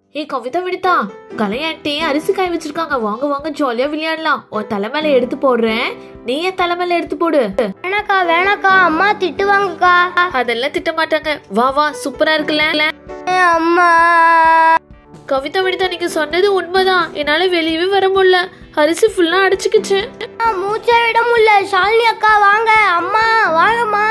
ஏய் கவிதா விடுதா கலையாட்டி அரிசி காய வச்சிருக்காங்க வாங்க வாங்க ஜாலியா விளையாடலாம் உன் தலைமையில எடுத்து போடுறேன் நீ என் தலைமையில எடுத்து போடு வேணாக்கா வேணாக்கா அம்மா திட்டுவாங்கக்கா அதெல்லாம் திட்ட மாட்டாங்க வா வா சூப்பரா இருக்குல்ல அம்மா கவிதா விடுதா நீங்க சொன்னது உண்மைதான் என்னால வெளியவே வர முடியல அரிசி ஃபுல்லா அடிச்சுக்கிச்சு மூச்சை விட முடியல ஷாலினி அக்கா வாங்க அம்மா வாங்கம்மா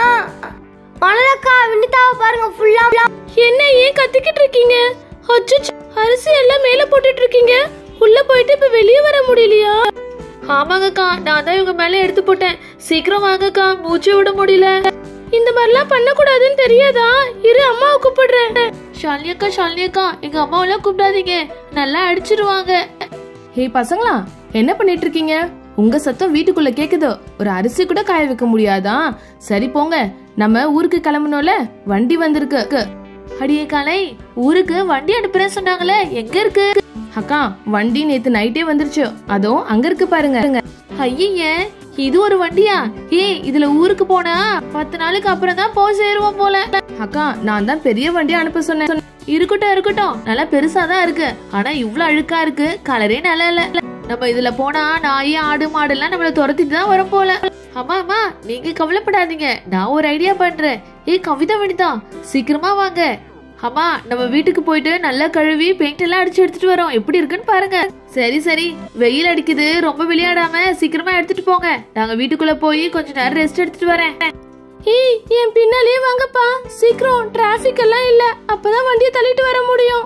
மணலக்கா வினிதாவை பாருங்க ஃபுல்லா என்ன ஏன் கத்திக்கிட்டு இருக்கீங்க அச்சச்சோ அரிசி எல்லாம் மேல போட்டுட்டு இருக்கீங்க உள்ள போயிட்டு இப்ப வெளியே வர முடியலையா ஆமாங்கக்கா நான் தான் இவங்க மேல எடுத்து போட்டேன் சீக்கிரம் வாங்கக்கா மூச்சு விட முடியல இந்த மாதிரிலாம் பண்ணக்கூடாதுன்னு தெரியாதா இரு அம்மாவை கூப்பிடுறேன் ஷாலினி அக்கா ஷாலினி அக்கா எங்க அம்மாவெல்லாம் கூப்பிடாதீங்க நல்லா அடிச்சிருவாங்க ஹே பசங்களா என்ன பண்ணிட்டு இருக்கீங்க உங்க சத்தம் வீட்டுக்குள்ள கேக்குது ஒரு அரிசி கூட காய வைக்க முடியாதா சரி போங்க நம்ம ஊருக்கு கிளம்பணும்ல வண்டி வந்திருக்கு அடியே காலை ஊருக்கு வண்டி அனுப்புறேன்னு சொன்னாங்களே எங்க இருக்கு அக்கா வண்டி நேத்து நைட்டே வந்துருச்சு அதோ அங்க இருக்கு பாருங்க ஐய இது ஒரு வண்டியா ஏய் இதுல ஊருக்கு போனா பத்து நாளுக்கு அப்புறம் தான் போய் சேருவோம் போல அக்கா நான் தான் பெரிய வண்டி அனுப்ப சொன்னேன் இருக்கட்டும் இருக்கட்டும் நல்லா பெருசா தான் இருக்கு ஆனா இவ்ளோ அழுக்கா இருக்கு கலரே நல்லா இல்ல நம்ம இதுல போனா நாய் ஆடு மாடு எல்லாம் நம்மள துரத்திட்டு தான் வரும் போல அம்மா அம்மா நீங்க கவலைப்படாதீங்க நான் ஒரு ஐடியா பண்றேன் ஏய் கவிதா வனிதா சீக்கிரமா வாங்க அம்மா நம்ம வீட்டுக்கு போயிட்டு நல்லா கழுவி பெயிண்ட் எல்லாம் அடிச்சு எடுத்துட்டு வரோம் எப்படி இருக்குன்னு பாருங்க சரி சரி வெயில் அடிக்குது ரொம்ப விளையாடாம சீக்கிரமா எடுத்துட்டு போங்க நாங்க வீட்டுக்குள்ள போய் கொஞ்ச நேரம் ரெஸ்ட் எடுத்துட்டு வரேன் ஏய் என் பின்னாலேயே வாங்கப்பா சீக்கிரம் டிராபிக் எல்லாம் இல்ல அப்பதான் வண்டியை தள்ளிட்டு வர முடியும்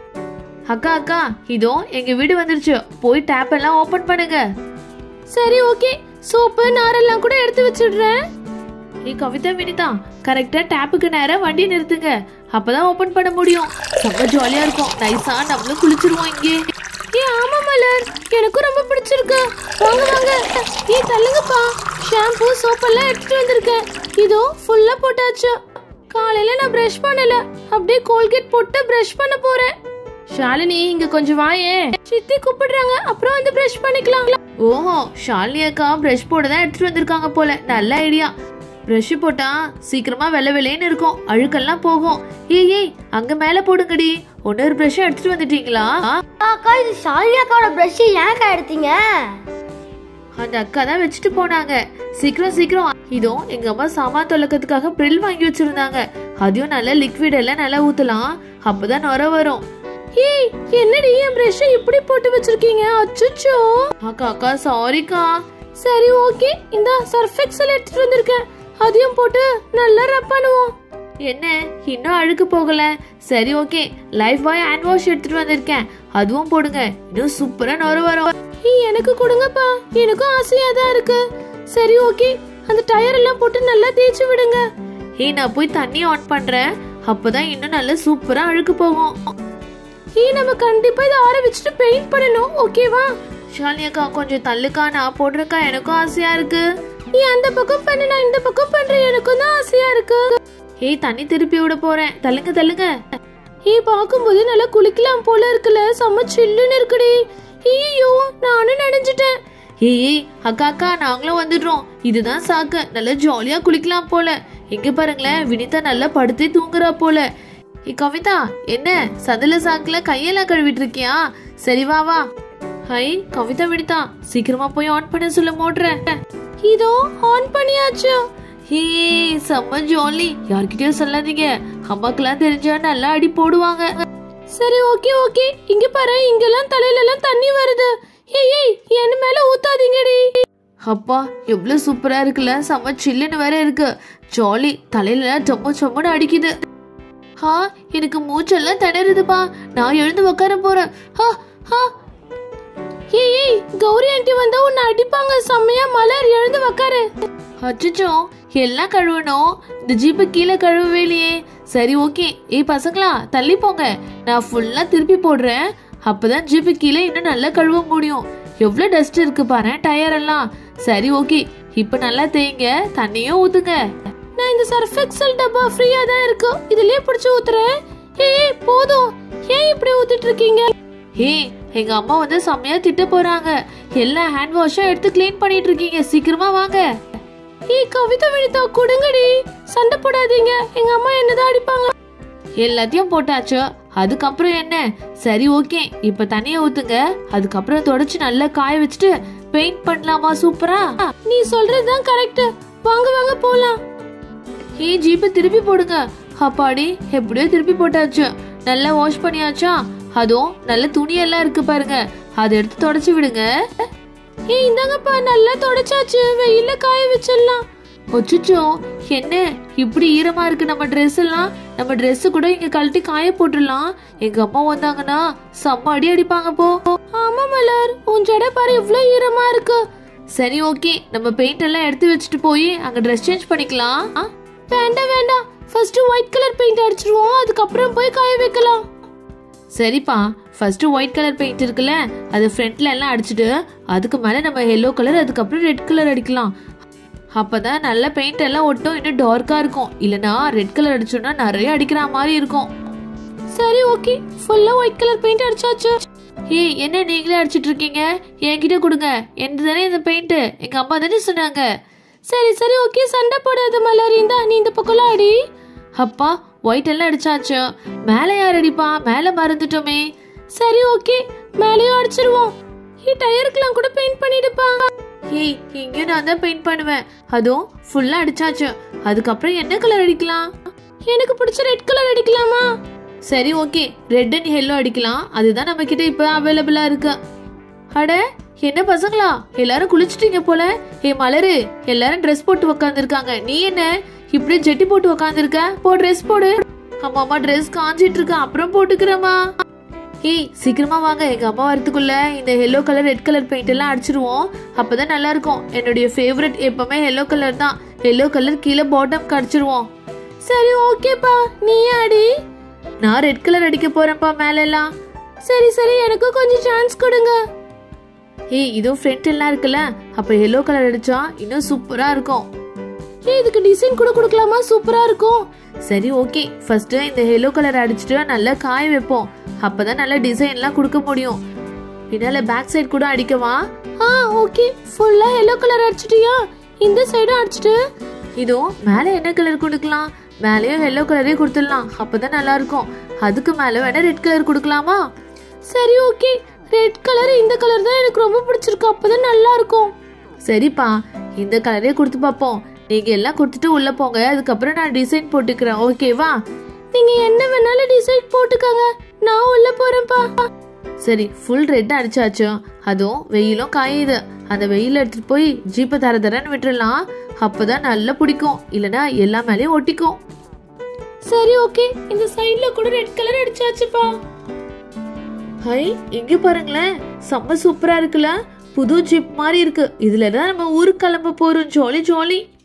அக்கா அக்கா இதோ எங்க வீடு வந்துருச்சு போய் டேப் எல்லாம் ஓபன் பண்ணுங்க சரி ஓகே சோப்பு நாரெல்லாம் கூட எடுத்து வச்சிடுறேன் ஏய் கவிதா வினிதா கரெக்டா டேப்புக்கு நேரா வண்டி நிறுத்துங்க அப்பதான் ஓபன் பண்ண முடியும் செம்ம ஜாலியா இருக்கும் நைஸா நம்மளும் குளிச்சிருவோம் இங்கே ஏ ஆமா மலர் எனக்கும் ரொம்ப பிடிச்சிருக்கு வாங்க வாங்க ஏ தள்ளுங்கப்பா ஷாம்பு சோப் எல்லாம் எடுத்துட்டு வந்திருக்கேன் இதோ ஃபுல்லா போட்டாச்சு காலையில நான் பிரஷ் பண்ணல அப்படியே கோல்கேட் போட்டு பிரஷ் பண்ண போறேன் ஷாலினி இங்க கொஞ்சம் வாயே சித்தி கூப்பிடுறாங்க அப்புறம் வந்து பிரஷ் பண்ணிக்கலாம் ஓஹோ ஷாலினி அக்கா பிரஷ் போட தான் எடுத்துட்டு வந்திருக்காங்க போல நல்ல ஐடியா பிரஷ் போட்டா சீக்கிரமா வெள்ளை வெள்ளைன்னு இருக்கும் அழுக்கெல்லாம் போகும் ஏய் ஏய் அங்க மேல போடுங்கடி ஒன்னொரு பிரஷ் எடுத்துட்டு வந்துட்டீங்களா அக்கா இது ஷாலினி அக்காவோட ப்ரஷ் ஏன்க்கா எடுத்தீங்க அந்த அக்கா தான் வச்சுட்டு போனாங்க சீக்கிரம் சீக்கிரம் இதோ எங்க அம்மா சாமான் தொலைக்கிறதுக்காக பிரில் வாங்கி வச்சிருந்தாங்க அதையும் நல்ல லிக்விட் எல்லாம் நல்லா ஊத்தலாம் அப்பதான் நுர வரும் ஏய் என்னடி என் பிரஷ் இப்படி போட்டு வச்சிருக்கீங்க அச்சச்சோ அக்கா அக்கா சாரிக்கா சரி ஓகே இந்த சர்ஃப் எக்ஸல் எடுத்துட்டு வந்திருக்கேன் அதையும் போட்டு நல்லா ரப் பண்ணுவோம் என்ன இன்னும் அழுக்கு போகல சரி okay Lifebuoy hand wash எடுத்துட்டு வந்திருக்கேன் அதுவும் போடுங்க இன்னும் சூப்பரா நுர வரும் ஏய், எனக்கு கொடுங்கப்பா எனக்கும் ஆசையா தான் இருக்கு சரி ஓகே அந்த டயர் எல்லாம் போட்டு நல்லா தேய்ச்சி விடுங்க ஏய் நான் போய் தண்ணி ஆன் பண்றேன் அப்பதான் இன்னும் நல்லா சூப்பரா அழுக்கு போகும் ஏய் நம்ம கண்டிப்பா இதை ஆற வச்சுட்டு பெயிண்ட் பண்ணணும் ஓகேவா ஷாலினி அக்கா கொஞ்சம் தள்ளுக்கா நான் போடுறேக்கா எனக்கும் ஆசையா இருக்கு நீ அந்த பக்கம் பண்ணு நான் இந்த பக்கம் பண்றேன் எனக்கும் தான் ஆசையா இருக்கு ஏய் தண்ணி திருப்பி விட போறேன் தள்ளுங்க தள்ளுங்க ஏய் பார்க்கும்போது நல்லா குளிக்கலாம் போல இருக்குல்ல செம்ம சில்லுன்னு இருக்குடி ஐயோ நானும் நினைஞ்சிட்டேன் ஏய் ஏய் அக்கா அக்கா நாங்களும் வந்துடுறோம் இதுதான் சாக்கு நல்லா ஜாலியா குளிக்கலாம் போல எங்க பாருங்களேன் வினிதா நல்லா படுத்தே தூங்குறா போல ஏ கவிதா என்ன சதுல சாக்குல கையெல்லாம் கழுவிட்டு இருக்கியா சரி வா வா ஹை கவிதா வினிதா சீக்கிரமா போய் ஆன் பண்ண சொல்ல மோட்ற இதோ ஆன் பண்ணியாச்சு ஹே செம்ம ஜாலி யார்கிட்டயும் சொல்லாதீங்க அம்மாக்கெல்லாம் தெரிஞ்சா நல்லா அடி போடுவாங்க சரி ஓகே ஓகே இங்க பாரு இங்கெல்லாம் தலையில எல்லாம் தண்ணி வருது ஏய் ஏய் என் மேல ஊத்தாதீங்கடி அப்பா எவ்வளவு சூப்பரா இருக்குல்ல செம்ம சில்லுன்னு வேற இருக்கு ஜாலி தலையில டொம்மு சொம்முன்னு அடிக்குது ஹா எனக்கு மூச்செல்லாம் திணறுதுப்பா நான் எழுந்து உட்கார போறேன் ஹா ஹா ஏய் ஏய் கௌரி ஆண்டி வந்தா உன்னை அடிப்பாங்க செம்மையா மலர் எழுந்து உக்காரு அச்சச்சோ எல்லாம் கழுவணும் இந்த ஜீப்பு கீழே கழுவவே இல்லையே சரி ஓகே ஏய் பசங்களா தள்ளி போங்க நான் ஃபுல்லா திருப்பி போடுறேன் அப்பதான் ஜீப்பு கீழே இன்னும் நல்லா கழுவ முடியும் எவ்வளவு டஸ்ட் இருக்கு பாரு டயர் எல்லாம் சரி ஓகே இப்ப நல்லா தேய்ங்க தண்ணியும் ஊத்துங்க நான் இந்த சர்ஃப் எக்ஸல் டப்பா ஃப்ரீயா தான் இருக்கு இதுலயே பிடிச்சு ஊத்துறேன் ஏய் ஏய், போதும் ஏன் இப்படி ஊத்திட்டு இருக்கீங்க ஏய் எங்க அம்மா வந்து செம்மையா திட்ட போறாங்க எல்லா ஹேண்ட் வாஷும் எடுத்து க்ளீன் பண்ணிட்டு இருக்கீங்க சீக்கிரமா வாங்க ஏய் கவிதா வினிதா கொடுங்கடி சண்டை போடாதீங்க எங்க அம்மா என்னதான் அடிப்பாங்க எல்லாத்தையும் போட்டாச்சு அதுக்கப்புறம் என்ன சரி ஓகே இப்ப தண்ணிய ஊத்துங்க அதுக்கப்புறம் தொடச்சு நல்லா காய வச்சுட்டு பெயிண்ட் பண்ணலாமா சூப்பரா நீ சொல்றதுதான் கரெக்ட் வாங்க வாங்க போலாம் ஏ ஜீப்பை திருப்பி போடுங்க அப்பாடி எப்படியோ திருப்பி போட்டாச்சு நல்லா வாஷ் பண்ணியாச்சா அதுவும் நல்ல துணியெல்லாம் இருக்கு பாருங்க அதை எடுத்து தொடச்சு விடுங்க ஏய் இந்தாங்கப்பா நல்லா தொடச்சாச்சு வெயில்ல காய வச்சிடலாம் ஒச்சுச்சோ என்ன இப்படி ஈரமா இருக்கு நம்ம Dress எல்லாம் நம்ம Dress கூட இங்க கழட்டி காய போட்டுடலாம் எங்க அம்மா வந்தாங்கன்னா செம்ம அடி அடிப்பாங்க போ ஆமா மலர் உன் ஜடை பாரு இவ்ளோ ஈரமா இருக்கு சரி ஓகே நம்ம பெயிண்ட் எல்லாம் எடுத்து வச்சுட்டு போய் அங்க Dress சேஞ்ச் பண்ணிக்கலாம் ஆ? வேண்டாம் வேண்டாம் ஃபர்ஸ்ட் ஒயிட் கலர் பெயிண்ட் அடிச்சிருவோம் அதுக்கப்புறம் போய் காய வைக்கலாம் சரிப்பா ஃபர்ஸ்ட் ஒயிட் கலர் பெயிண்ட் இருக்குல்ல அது ஃப்ரண்ட்ல எல்லாம் அடிச்சுட்டு அதுக்கு மேல நம்ம எல்லோ கலர் அதுக்கப்புறம் ரெட் கலர் அடிக்கலாம் அப்பதான் நல்ல பெயிண்ட் எல்லாம் ஒட்டும் இன்னும் டார்க்கா இருக்கும் இல்லனா ரெட் கலர் அடிச்சோம்னா நிறைய அடிக்கிற மாதிரி இருக்கும் சரி ஓகே ஃபுல்லா ஒயிட் கலர் பெயிண்ட் அடிச்சாச்சு ஏய் என்ன நீங்களே அடிச்சிட்டு இருக்கீங்க என்கிட்ட கொடுங்க எந்த தானே இந்த பெயிண்ட் எங்க அம்மா தானே சொன்னாங்க சரி சரி ஓகே சண்டை போடாத மலர் இந்தா நீ இந்த பக்கம்லாம் அடி அப்பா ஒயிட் எல்லாம் அடிச்சாச்சு மேல யார் அடிப்பா மேல மறந்துட்டோமே சரி ஓகே மேலேயும் அடிச்சிருவோம் ஏ டயருக்குலாம் கூட பெயிண்ட் பண்ணிடுப்பா ஏய் இங்கேயும் நான் தான் பெயிண்ட் பண்ணுவேன் அதுவும் ஃபுல்லா அடிச்சாச்சு அதுக்கப்புறம் என்ன கலர் அடிக்கலாம் எனக்கு பிடிச்ச ரெட் கலர் அடிக்கலாமா சரி ஓகே ரெட் அண்ட் yellow அடிக்கலாம் அதுதான் நம்ம கிட்ட இப்போ அவைலபிளா இருக்கு அட என்ன பசங்களா எல்லாரும் குளிச்சிட்டீங்க போல ஏ மலரு எல்லாரும் ட்ரெஸ் போட்டு உக்காந்துருக்காங்க நீ என்ன இப்படி ஜெட்டி போட்டு உக்காந்துருக்க போ ட்ரெஸ் போடு அம்மா அம்மா ட்ரெஸ் காஞ்சிட்டு இருக்க அப்புறம் போட்டுக்கிறேம்மா ஏய் சீக்கிரமா வாங்க எங்க அம்மா வரதுக்குள்ள இந்த yellow colour red colour paint எல்லாம் அடிச்சிருவோம் அப்பதான் நல்லா இருக்கும் என்னுடைய ஃபேவரட் எப்பவுமே எல்லோ கலர் தான் எல்லோ கலர் கீழே பாட்டம் அடிச்சிருவோம் சரி ஓகேப்பா நீ அடி நான் ரெட் கலர் அடிக்க போறேன்ப்பா மேல எல்லாம் சரி சரி எனக்கும் கொஞ்சம் சான்ஸ் கொடுங்க ஏய் இதோ ஃப்ரண்ட் எல்லாம் இருக்குல்ல அப்ப எல்லோ கலர் அடிச்சா இன்னும் சூப்பரா இருக்கும் ஏய் இதுக்கு டிசைன் கூட கொடுக்கலாமா சூப்பரா இருக்கும் சரி ஓகே ஃபர்ஸ்ட் இந்த எல்லோ கலர் அடிச்சுட்டு நல்லா காய வைப்போம் அப்பதான் நல்ல டிசைன்லாம் கொடுக்க முடியும் பின்னால பேக் சைடு கூட அடிக்கவா ஆ ஓகே ஃபுல்லா எல்லோ கலர் அடிச்சிட்டியா இந்த சைடும் அடிச்சிட்டு இதோ மேல என்ன கலர் கொடுக்கலாம் மேலேயும் எல்லோ கலரே கொடுத்துடலாம் அப்பதான் நல்லா இருக்கும் அதுக்கு மேல வேணா ரெட் கலர் கொடுக்கலாமா சரி ஓகே ரெட் கலர் இந்த கலர் தான் எனக்கு ரொம்ப பிடிச்சிருக்கு அப்பதான் நல்லா இருக்கும் சரிப்பா இந்த கலரே கொடுத்து பார்ப்போம் நீங்க எல்லாம் கொடுத்துட்டு உள்ள போங்க அதுக்கப்புறம் நான் டிசைன் போட்டுக்கிறேன் ஓகேவா நீங்க என்ன வேணாலும் டிசைட் போட்டுக்கோங்க நான் உள்ள போறேன்ப்பா சரி ஃபுல் ரெட் அடிச்சாச்சு அதுவும் வெயிலும் காயுது அந்த வெயில எடுத்துட்டு போய் ஜீப்பை தர தரன்னு விட்டுறலாம் அப்பதான் நல்லா பிடிக்கும் இல்லனா எல்லா மேலயும் ஒட்டிக்கும் சரி ஓகே இந்த சைடுல கூட ரெட் கலர் அடிச்சாச்சுப்பா ஹை இங்க பாருங்களேன் செம்ம சூப்பரா இருக்குல்ல புது ஜீப் மாதிரி இருக்கு இதுல தான் நம்ம ஊருக்கு கிளம்ப போறோம் ஜாலி ஜாலி